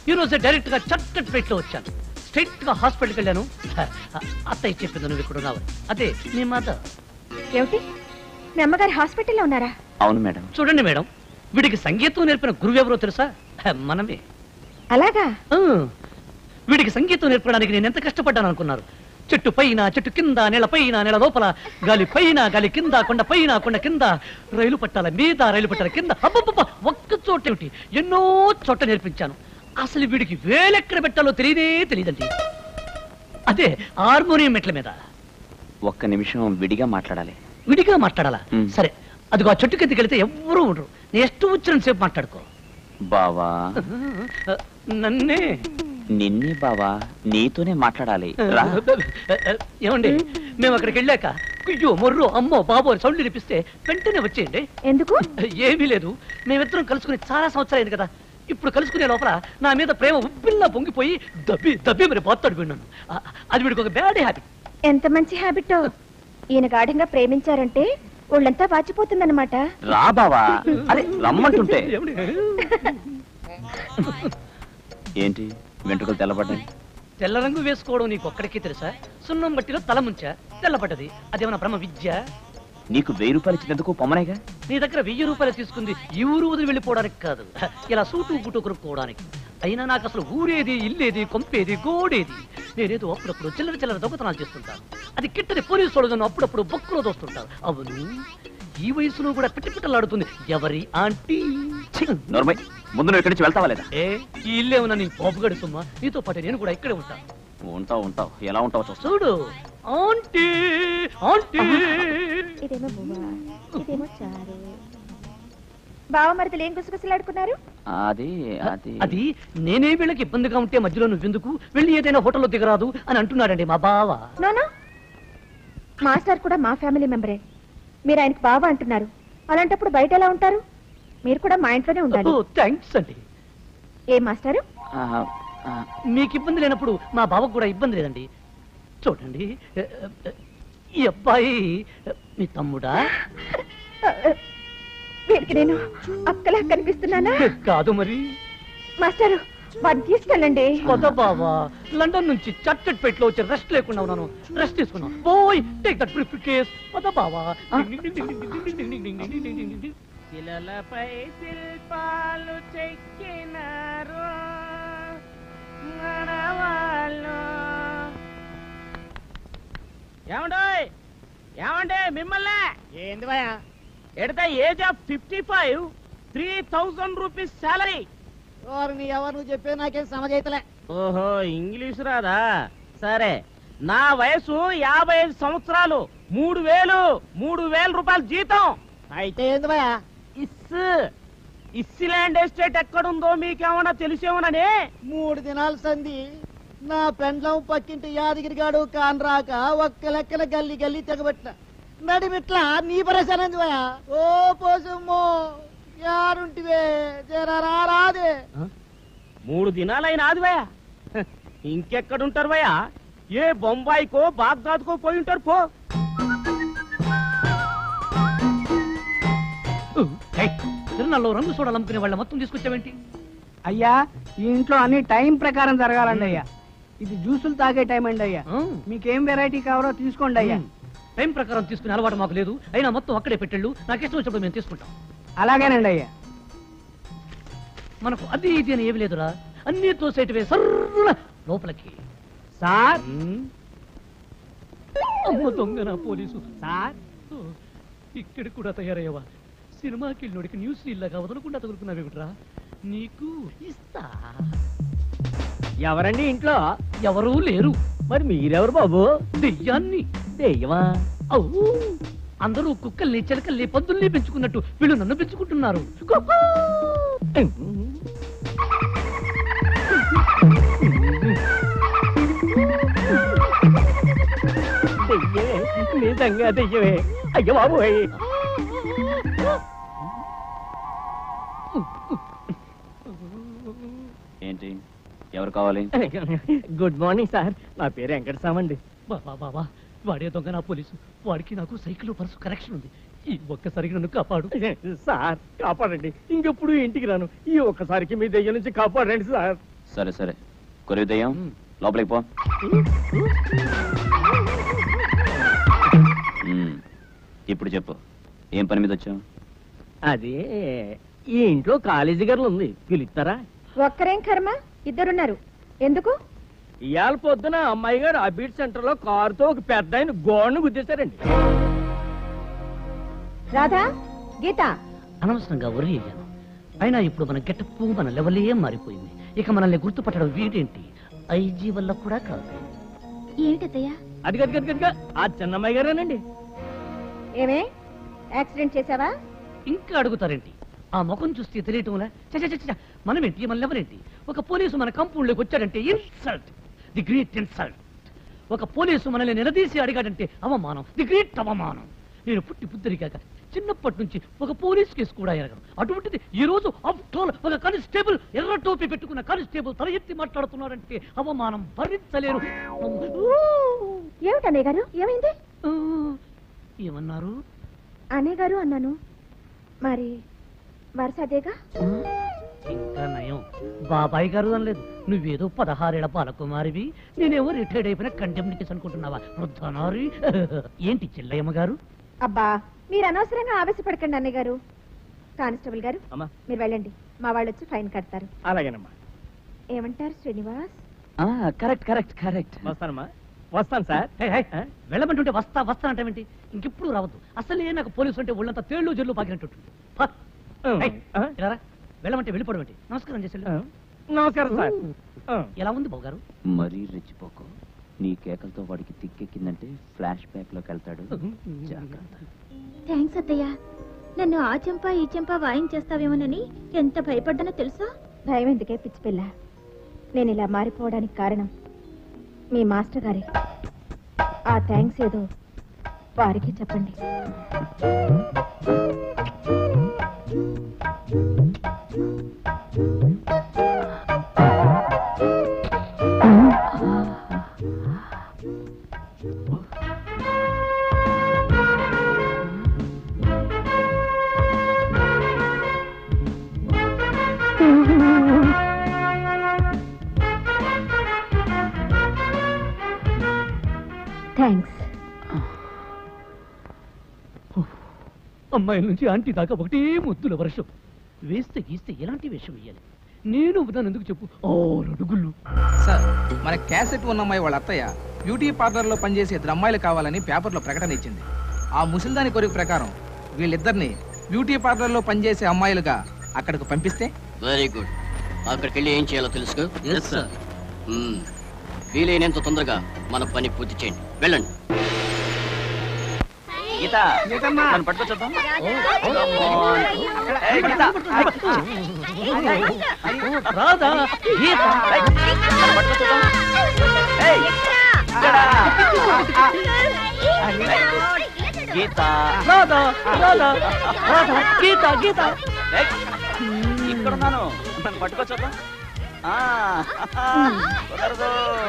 ఈ రోజే డైరెక్ట్ గా చట్టట్ లో వచ్చాను స్ట్రైట్ గా హాస్పిటల్కి వెళ్ళాను హ, అత్తయ్య చెప్పింది నువ్వు ఇక్కడ ఉన్నావు అదే మీ మదర్ ఏమిటి మీ అమ్మగారు హాస్పిటల్లో ఉన్నారా అవును మేడం చూడండి మేడం వీడికి సంగీతం నేర్పిన గురువు ఎవరో తెలుసా హ, మనమే అలాగా ఆ, వీడికి సంగీతం నేర్పడానికి నేను ఎంత కష్టపడ్డాను అనుకున్నారు చెట్టు పైన చెట్టు కింద నేల పైన నేల లోపల గాలి పైన గాలి కింద కొండ పైన కొండ కింద రైలు పట్టాల మీద రైలు పట్టాల కింద అబ్బబ్బబ్బ ఒక్క చోట ఏమిటి ఎన్నో చోట నేర్పించాను అసలు వీడికి వేలెక్కడ పెట్టాలో తెలియదే తెలియదండి అదే హార్మోనియం మెట్ల మీద ఒక్క నిమిషం విడిగా మాట్లాడాలి విడిగా మాట్లాడాలా మ్. సరే అదిగో ఆ చెట్టు కిందకి వెళితే ఎవ్వరూ ఉండరు నేను ಎಷ್ಟು వచ్చిన సేపు మాట్లాడుకో బావా నన్నే నిన్నే బావా నీతోనే మాట్లాడాలి రా ఏమండి మేము అక్కడికి వెళ్ళాక అయ్యో మొర్రో అమ్మో బాబో అని సౌండ్ వినిపిస్తే వెంటనే వచ్చేయండి ఎందుకు ఏమీ లేదు మేమిద్దరం కలుసుకుని చాలా సంవత్సరాలు కదా ఇప్పుడు కలుసుకునే లోపల నా మీద ప్రేమ ఉబ్బిల్లా పొంగిపోయి దబ్బి దబ్బి మరి పోతాడు విన్నాను ఆ- అది వీడికి ఒక బ్యాడ్ హ్యాబిట్ ఎంత మంచి హ్యాబిట్ ఈయన గాఢంగా ప్రేమించారంటే ఒళ్ళంతా వాచిపోతుందన్నమాట రా బావా అదే రమ్మంటుంటే ఏంటి వెంట్రుకలు తెల్లబడ్డాయి తెల్ల రంగు వేసుకోవడం నీకు ఒక్కడికి తెలుసా సున్నం బట్టిలో తల ముంచా తెల్లబడ్డది అదేమన్నా బ్రహ్మ విద్య నీకు వెయ్యి రూపాయలు ఇచ్చినందుకు పొమ్మనేగా నీ దగ్గర వెయ్యి రూపాయలు తీసుకుంది ఈ ఊరు వదిలి వెళ్ళిపోవడానికి కాదు హ, ఇలా సూటు బుటు కొనుక్కోవడానికి అయినా నాకు అసలు ఊరేది ఇల్లేది కొంపేది గోడేది నేనేదో అప్పుడప్పుడు చిల్లర చిల్లర దొంగతనాలు చేస్తుంటాను అది కిట్టని పోలీసు వాళ్ళు నన్ను అప్పుడప్పుడు బొక్కులో దోస్తుంటారు అవును ఈ వయసులో కూడా పిట్టి పిట్టలాడుతుంది ఎవరి ఆంటీ ఛీ! నోర్మై ముందు నువ్వు ఇక్కడి నుంచి వెళ్తావా లేదా ఏ ఈ ఇల్లే ఉన్నా నీ పోపుగడు సుమ్మా నీతో పాటు నేను కూడా ఇక్కడే ఉంటాను ఉంటావు ఉంటావు ఎలా ఉంటావు చూస్తా చూడు ఆంటీ ఆంటీ ఇదేమో బువ్వ ఇదేమో చారు బావ మరిదలు ఏం గుసగుసలాడుకున్నారు అది అది అది నేనే వీళ్ళకి ఇబ్బందిగా ఉంటే మధ్యలో నువ్వెందుకు వెళ్ళి ఏదైనా హోటల్లో దిగరాదు అని అంటున్నాడండి మా బావ నానా మాస్టర్ కూడా మా ఫ్యామిలీ మెంబరే మీరు ఆయనకి బావ అంటున్నారు అలాంటప్పుడు బయట ఎలా ఉంటారు మీరు కూడా మా ఇంట్లోనే ఉండాలి థ్యాంక్స్ అండి ఏ మాస్టారు ఆ, ఆ, మీకు ఇబ్బంది లేనప్పుడు మా బావకు కూడా ఇబ్బంది లేదండి చూడండి ఎ, ఎ, ఈ అబ్బాయి మీ తమ్ముడా వీరికి నేను అక్కలా కనిపిస్తున్నానా కాదు మరి మాస్టారు వాడిని తీసుకెళ్ళండి కొత్త బావా లండన్ నుంచి చట్టట్ పెట్లో వచ్చి రెస్ట్ లేకుండా ఉన్నాను రెస్ట్ తీసుకున్నాను boy take that briefcase కొత్త బావా శిలలపై శిల్పాలు చెక్కినారు మనవాళ్ళు ఏమండోయ్ ఏమండే మిమ్మల్ని ఏంది భయ at the age of fifty five three thousand rupees salary నీ ఎవరు నువ్వు చెప్పే నాకేం సమజైతలే ఓహో ఇంగ్లీష్ రాదా సరే నా వయసు యాభై ఐదు సంవత్సరాలు మూడు వేలు మూడు వేల రూపాయల జీతం అయితే ఏంది భయ ఇస్ ఇస్లాండ్ ఎస్టేట్ ఎక్కడుందో మీకేమన్నా తెలిసేమోనని మూడు దినాల సంధి నా పెండ్లం పక్కింటి యాదగిరిగాడు కాన్రాక ఒక్క లెక్కన గల్లి గల్లి తెగబెట్టిన నడిమిట్ల నీ పరేశానంది భయ ఓ పోసమ్మో యారుంటివే జరా రాదే మూడు దినాలైన ఆది భయ ఇంకెక్కడుంటారు భయ ఏ బొంబాయికో బాగ్దాద్కో పోయి ఉంటారు పో తిరునాళ్ళలో రంగు సోడాలు అమ్ముకునే వాళ్ళ మొత్తం తీసుకొచ్చావేంటి అయ్యా ఈ ఇంట్లో అన్ని టైం ప్రకారం జరగాలండి అయ్యా ఇది జ్యూసులు తాగే టైం అండి అయ్యా ఆ, మీకేం వెరైటీ కావాలో తీసుకోండి అయ్యా ఉమ్. టైం ప్రకారం తీసుకునే అలవాటు మాకు లేదు అయినా మొత్తం అక్కడే పెట్టెళ్ళు నాకు ఇష్టం వచ్చినప్పుడు మేము తీసుకుంటాం అలాగేనండి అయ్యా మనకు అది ఇది అని ఏమి లేదురా అన్ని తోసేటివే సర్రున లోపలికి సార్ ఉమ్. అమ్మ దొంగ నా పోలీసు సార్ ఓ, ఇక్కడ కూడా తయారయ్యావా సినిమాకి వెళ్ళినోడికి న్యూస్ ఇల్లాగా వదలకుండా తగులుకున్నావేమిట్రా నీకు ఇస్తా ఎవరండి ఇంట్లో ఎవరూ లేరు మరి మీరెవరు బాబు దెయ్యాన్ని దెయ్యమా అవు అందరూ కుక్కల్ని చిలకల్ని పందుల్ని పెంచుకున్నట్టు వీళ్ళు నన్ను పెంచుకుంటున్నారు కుక్కూ! దెయ్యమే నిజంగా దెయ్యమే అయ్యో బాబు ఏంటి ఎవరు కావాలి గుడ్ మార్నింగ్ సార్ నా పేరు వెంకటస్వామండి బాబా బాబా వాడే దొంగ నా పోలీసు వాడికి నాకు సైకిల్ పర్సు కనెక్షన్ ఉంది ఈ ఒక్కసారికి నన్ను కాపాడు సార్ కాపాడండి ఇంకెప్పుడు ఇంటికి రాను ఈ ఒక్కసారికి మీ దెయ్యం నుంచి కాపాడండి సార్ సరే సరే కొరివిదయం లోపలికి పో మ్మ్. ఇప్పుడు చెప్పు ఏం పని మీద వచ్చావు అది ఈ ఇంట్లో కాలేజీ గర్లు ఉంది పిలుస్తారా ఒక్కరేం కర్మ ఇద్దరున్నారు ఎందుకు ఇవాళ పొద్దున అమ్మాయి గారు అబీట్ సెంటర్ లో కారుతో ఒక పెద్ద ఆయన గోడను గుద్దేశారండి రాధా గీత అనవసరంగా వరి అయ్యాను అయినా ఇప్పుడు మన గెటప్పు మన లెవెలే మారిపోయింది ఇక మనల్ని గుర్తుపట్టడం వీడేంటి ఐజీ వల్ల కూడా కాదు ఏమిటయ్యా అది గది గది గదిగా ఆ చిన్నమ్మాయి గారేనండి ఏమే యాక్సిడెంట్ చేసావా ఇంకా అడుగుతారేంటి ఆ ముఖం చూస్తే తెలియటంలా చ చ చ చ, మనమేంటి మన లెవెలేంటి ఒక పోలీసు మన కంపౌండ్లోకి వచ్చాడంటే ఇన్సల్ట్ ది గ్రేట్ ఇన్సల్ట్ ఒక పోలీసు మనల్ని నిలదీసి అడిగాడంటే అవమానం ది గ్రేట్ అవమానం నేను పుట్టి పుద్దరికాక చిన్నప్పటి నుంచి ఒక పోలీస్ కేసు కూడా ఎరగను అటువంటిది ఈ రోజు ఆఫ్టర్ ఒక కానిస్టేబుల్ ఎర్ర టోపీ పెట్టుకున్న కానిస్టేబుల్ తల ఎత్తి మాట్లాడుతున్నాడంటే అవమానం భరించలేరు ఏమిటి అన్నయ్య గారు ఏమైంది ఆ, ఏమన్నారు అన్నయ్య గారు అన్నాను మరి వరుస అదేగా ఇంకా నయం బాబాయ్ గారు అనలేదు నువ్వేదో పదహారేళ్ల బాలకుమారివి నేనేమో రిటైర్డ్ అయిపోయిన కంటెంప్ట్ అనుకుంటున్నావా వృద్ధనారి ఏంటి చెల్లయ్యమ్మ గారు అబ్బా మీరు అనవసరంగా ఆవేశపడకండి అన్నయ్య గారు కానిస్టేబుల్ గారు అమ్మా మీరు వెళ్ళండి మా వాళ్ళు వచ్చి ఫైన్ కడతారు అలాగేనమ్మా ఏమంటారు శ్రీనివాస్ కరెక్ట్ కరెక్ట్ కరెక్ట్ వస్తానమ్మా వస్తాను సార్ హే, హే, వెళ్ళమంటుంటే వస్తా వస్తా అంటావేంటి ఇంకెప్పుడు రావద్దు అసలే నాకు పోలీసు అంటే ఒళ్ళంతా తేళ్లు జల్లు పాకినట్టు వెళ్ళమంటే వెళ్ళిపోవడం నమస్కారం చేసి వెళ్ళు. నమస్కారం సార్ ఆ. ఎలా ఉంది బాబు గారు మరీ రెచ్చిపోకు నీ కేకలతో వాడికి తిక్కెక్కిందంటే ఫ్లాష్ బ్యాక్ లోకి వెళ్తాడు జాగ్రత్త థ్యాంక్స్ అత్తయ్య నన్ను ఆ చెంప ఈ చెంప వాయించేస్తావేమోనని ఎంత భయపడ్డానో తెలుసా భయం ఎందుకే పిచ్చి పిల్ల నేను ఇలా మారిపోవడానికి కారణం మీ మాస్టర్ గారే ఆ థ్యాంక్స్ ఏదో వారికి చెప్పండి థ్యాంక్స్ అమ్మాయిల నుంచి ఆంటీ దాకా ఒకటే ముద్దుల వర్షం వేస్తే గీస్తే ఎలాంటి వేషం వేయాలి నేను దాని ఎందుకు చెప్పు ఆరు అడుగులు సార్ మన క్యాసెట్ ఉన్న అమ్మాయి వాళ్ళ అత్తయ్య బ్యూటీ పార్లర్లో పనిచేసే ఇద్దరు అమ్మాయిలు కావాలని పేపర్లో ప్రకటన ఇచ్చింది ఆ ముసలిదాని కోరిక ప్రకారం వీళ్ళిద్దరిని బ్యూటీ పార్లర్లో పనిచేసే అమ్మాయిలుగా అక్కడికి పంపిస్తే వెరీ గుడ్ అక్కడికి వెళ్ళి ఏం చేయాలో తెలుసుకో మ్మ్. వీలైనంత తొందరగా మన పని పూర్తి చేయండి వెళ్ళండి గీత నన్ను పట్టుకో చూద్దాం ఏయ్, గీత రాదా గీత నన్ను పట్టుకో చూద్దాం ఏయ్, ఇక్కడ. గీత రాదా రాదా రాదా గీత గీత ఏయ్, ఇక్కడున్నాను నన్ను పట్టుకో చూద్దాం ఆ, కుదరదు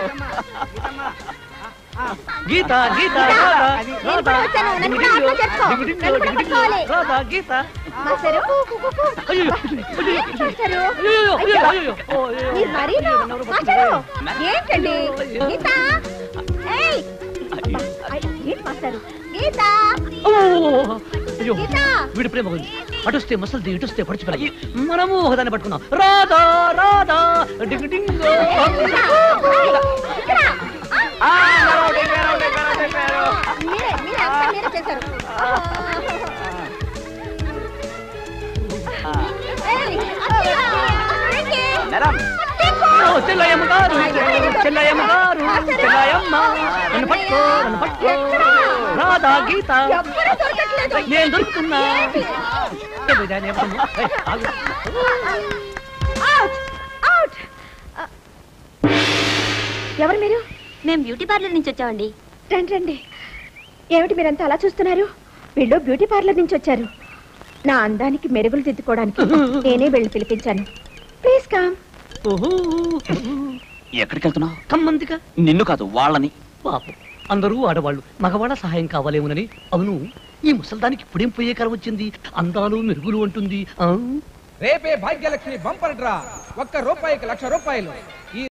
గీత గీత రాదా రాదా వచ్చాను. నన్ను కూడా ఆటో చేర్చుకో. డింగు డింగు, నన్ను కూడా డింగు డింగు. పట్టుకోవాలి. రాదా గీత మాస్టరు అయ్యో మాస్టరు అయ్యో అయ్యో అయ్యో ఓ, అయ్యో. మీరు మరీ మాస్టరు ఏంటండి గీత ఏయ్ అయ్యో. అయ్, ఏంటి మాస్టరు గీత ఓ, అయ్యో గీత వీడి ప్రేమ ఉంది అటుస్తే మసల్ది ఇటుస్తే పడిచిపోయి మనము ఒకదాన్ని పట్టుకున్నాం రాధా రాధా డింగ్ డింగ్ ఇక్కడ ఆ, నరవ, దిగారు, దిగారు, దిగారు. మీరే మీరే అంతా మీరే చేశారు ఏయ్, అత్తయ్య, ఏంటి? నరం. ఓ, చెల్లయ్యమ్మ గారు చెల్లయ్యమ్మ గారు చెల్లయ్యమ్మ నన్ను పట్టుకో నన్ను పట్టుకో రాధా గీత ఎవ్వరూ దొరకట్లేదు. నేను దొరుకుతున్నా ఏంటి? ఏయ్, దాన్ని ఏమన్నా? ఏయ్, ఆగు. అవుట్ అవుట్ ఎవరు మీరు మేము బ్యూటీ పార్లర్ నుంచి వచ్చామండి రండి రండి ఏమిటి మీరంతా అలా చూస్తున్నారు వీళ్ళు బ్యూటీ పార్లర్ నుంచి వచ్చారు నా అందానికి మెరుగులు దిద్దుకోవడానికి నేనే వెళ్ళి పిలిపించాను ప్లీజ్ కామ్ ఓహో ఎక్కడికి వెళ్తున్నావు కమ్మందిగా నిన్ను కాదు వాళ్ళని పాపం అందరూ ఆడవాళ్ళు మగవాళ్ళ సహాయం కావాలేమోనని అవును ఈ ముసల్దానికి ఇప్పుడేం పోయే కాలం వచ్చింది అందాలు మెరుగులు అంటుంది ఆ? రేపే భాగ్యలక్ష్మి బంపర్ డ్రా ఒక్క రూపాయికి లక్ష రూపాయలు ఈ